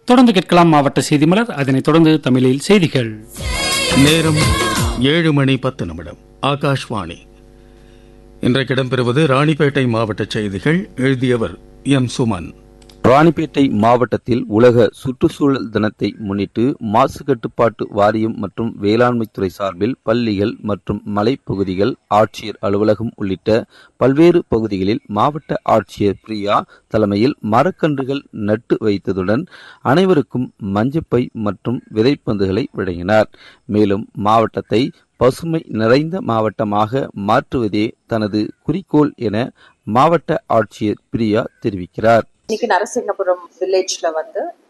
தொடர்ந்து கேட்கலாம் மாவட்ட செய்தி மலர் அதனைத் தொடர்ந்து தமிழில் செய்திகள் நேரம் ஏழு மணி பத்து நிமிடம் ஆகாஷ்வாணி இன்றைக்கு இடம்பெறுவது ராணிப்பேட்டை மாவட்ட செய்திகள் எழுதியவர் எம் சுமன் ராணிப்பேட்டை மாவட்டத்தில் உலக சுற்றுச்சூழல் தினத்தை முன்னிட்டு மாசு கட்டுப்பாட்டு வாரியம் மற்றும் வேளாண்மைத்துறை சார்பில் பள்ளிகள் மற்றும் மலைப்பகுதிகள் ஆட்சியர் அலுவலகம் உள்ளிட்ட பல்வேறு பகுதிகளில் மாவட்ட ஆட்சியர் பிரியா தலைமையில் மரக்கன்றுகள் நட்டு வைத்ததுடன் அனைவருக்கும் மஞ்சப்பை மற்றும் விதைப்பந்துகளை வழங்கினார் மேலும் மாவட்டத்தை பசுமை நிறைந்த மாவட்டமாக மாற்றுவதே தனது குறிக்கோள் என மாவட்ட ஆட்சியர் பிரியா தெரிவிக்கிறார் இன்னைக்கு நரசிங்கபுரம் வில்லேஜ்ல வந்து